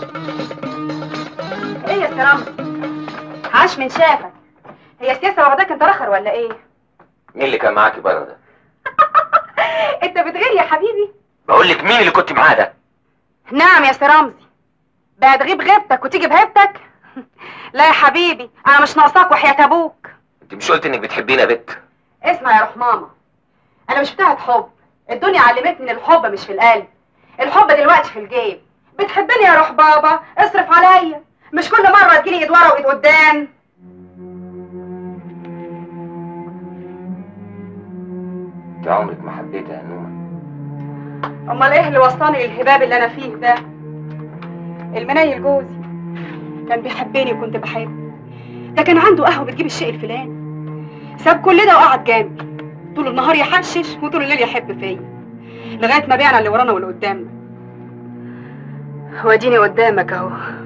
ايه يا سلام عاش من شافك هي السياسه واخداك انت رخر ولا ايه مين اللي كان معاكي بره ده انت بتغير يا حبيبي بقول لك مين اللي كنت معاه ده نعم يا سي رمزي بقى تغيب غيبتك وتيجي بهيبتك لا يا حبيبي انا مش ناقصاك وحياة ابوك انت مش قلت انك بتحبيني يا بت اسمع يا روح ماما انا مش بتاعت حب الدنيا علمتني ان الحب مش في القلب الحب دلوقتي في الجيب بتحبني يا روح بابا اصرف عليا مش كل مره تجيلي ايد ورا وايد قدام انت عمرك ما حبيتها يا نومه امال ايه اللي وصلني للهباب اللي انا فيه ده المنيل جوزي كان بيحبني وكنت بحبه ده كان عنده قهوه بتجيب الشيء الفلاني ساب كل ده وقعد جنبي طول النهار يحشش وطول الليل يحب فيا لغايه ما بعنا اللي ورانا واللي قدامنا واديني قدامك اهو